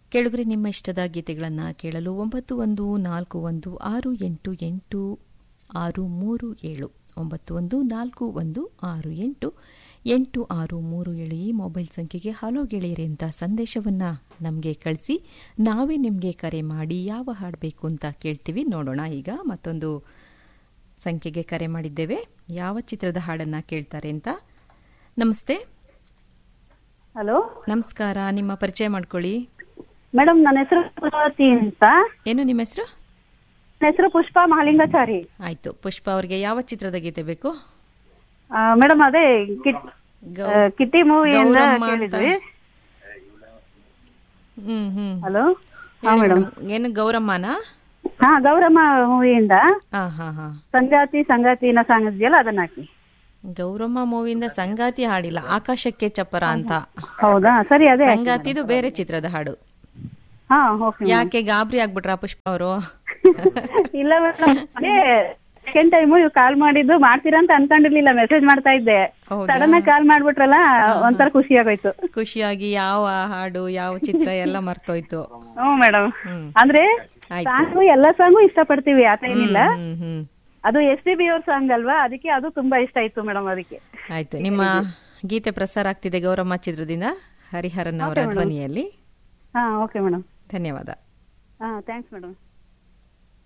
ಕೆಳಗರೆ ನಿಮ್ಮ ಇಷ್ಟದ ಗೀತೆಗಳನ್ನು ಕೇಳಲು ಒಂಬತ್ತು ಒಂದು ನಾಲ್ಕು ಒಂದು ಆರು ಎಂಟು ಎಂಟು ಆರು ಮೂರು ಏಳು ಒಂಬತ್ತು ಒಂದು ನಾಲ್ಕು ಒಂದು ಆರು ಎಂಟು ಎಂಟು ಆರು ಮೂರು ಏಳು ಈ ಮೊಬೈಲ್ ಸಂಖ್ಯೆಗೆ ಹಲೋ ಗೆಳೆಯರಿ ಅಂತ ಸಂದೇಶವನ್ನು ನಮಗೆ ಕಳಿಸಿ ನಾವೇ ನಿಮಗೆ ಕರೆ ಮಾಡಿ ಯಾವ ಹಾಡು ಬೇಕು ಅಂತ ಕೇಳ್ತೀವಿ ನೋಡೋಣ ಈಗ ಮತ್ತೊಂದು ಸಂಖ್ಯೆಗೆ ಕರೆ ಮಾಡಿದ್ದೇವೆ ಯಾವ ಚಿತ್ರದ ಹಾಡನ್ನು ಕೇಳ್ತಾರೆ ಅಂತ ನಮಸ್ತೆ ಹಲೋ ನಮಸ್ಕಾರ ನಿಮ್ಮ ಪರಿಚಯ ಮಾಡ್ಕೊಳ್ಳಿ ಮೇಡಮ್ ನನ್ನ ಹೆಸರು ಪುಷ್ಪವತಿ ಅಂತ ಏನು ನಿಮ್ಮ ಹೆಸರು ನನ್ನ ಹೆಸರು ಪುಷ್ಪ ಮಹಾಲಿಂಗಾಚಾರಿ ಆಯ್ತು ಪುಷ್ಪ ಅವರಿಗೆ ಯಾವ ಚಿತ್ರದ ಗೀತೆ ಬೇಕು ಮೇಡಮ್ ಅದೇ ಕಿಟ್ ಗೌ- ಆ, ಕಿಟ್ಟಿ ಮೂವಿಯಿಂದ ಗೌರಮ್ಮ ಅಂತ. ಕೇಳಿದ್ವಿ ಹ್ಮ್ ಹ್ಮ್ ಹಲೋ ಹಾ ಹೇಳಿ ಮೇಡಮ್ ಮೇಡಮ್. ಏನು ಗೌರಮ್ಮನಾ ಹಾ ಗೌರಮ್ಮ ಮೂವಿಯಿಂದ ಹಾ ಹಾ ಹಾ ಸಂಗಾತಿ ಸಂಗಾತಿನ ಸಾಂಗ್ ಇದೆಯಲ್ಲ ಅದನ್ನ ಹಾಕಿ ಗೌರಮ್ಮ ಮೂವಿಯಿಂದ ಸಂಗಾತಿ ಹಾಡಿಲ್ಲ ಆಕಾಶಕ್ಕೆ ಚಪ್ಪರ ಅಂತ ಹೌದಾ ಸರಿ ಅದೇ ಹಾಕಿ ಸಂಗಾತಿದು ಬೇರೆ ಚಿತ್ರದ ಹಾಡು ಹಾ ಓಕೆ ಯಾಕೆ ಗಾಬರಿ ಆಗ್ಬಿಟ್ರಾ ಪುಷ್ಪ ಅವರು ಇಲ್ಲ ಮೇಡಮ್ ಅದೇ ಸೆಕೆಂಡ್ ಟೈಮು ನೀವು ಕಾಲ್ ಮಾಡಿದ್ದು ಮಾಡ್ತೀರಾ ಅಂತ ಅನ್ಕೊಂಡಿರ್ಲಿಲ್ಲ ಮೆಸೇಜ್ ಮಾಡ್ತಾ ಇದ್ದೆ ಹೌದಾ? ಸಡನ್ ಆಗಿ ಕಾಲ್ ಮಾಡ್ಬಿಟ್ರಲ್ಲ ಒಂಥರ ಖುಷಿ ಆಗೋಯ್ತು ಖುಷಿಯಾಗಿ ಯಾವ ಹಾಡು ಯಾವ ಚಿತ್ರ ಎಲ್ಲ ಮರ್ತೋಯ್ತು ಹ್ಞೂ ಮೇಡಮ್ ಹ್ಮ್. ಅಂದ್ರೆ ಆಯ್ತು. ಸಾಂಗು ಎಲ್ಲಾ ಸಾಂಗು ಇಷ್ಟಪಡ್ತೀವಿ ಆತ ಏನಿಲ್ಲ ಹ್ಮ್ ಹ್ಮ್ ಅದು ಎಸ್ ಪಿ ಬಿ ಅವ್ರ ಸಾಂಗ್ ಅಲ್ವಾ ಅದಕ್ಕೆ ಅದು ತುಂಬಾ ಇಷ್ಟ ಆಯ್ತು ಮೇಡಮ್ ಅದಕ್ಕೆ ಆಯ್ತು ನಿಮ್ಮ ಗೀತೆ ಪ್ರಸಾರ ಆಗ್ತಿದೆ ಗೌರಮ್ಮ ಚಿತ್ರದಿಂದ ಹರಿಹರನ್ ಅವರ ಧ್ವನಿಯಲ್ಲಿ ಹಾ ಓಕೆ ಮೇಡಮ್ ಧನ್ಯವಾದ ಹಾ ಥ್ಯಾಂಕ್ಸ್ ಮೇಡಮ್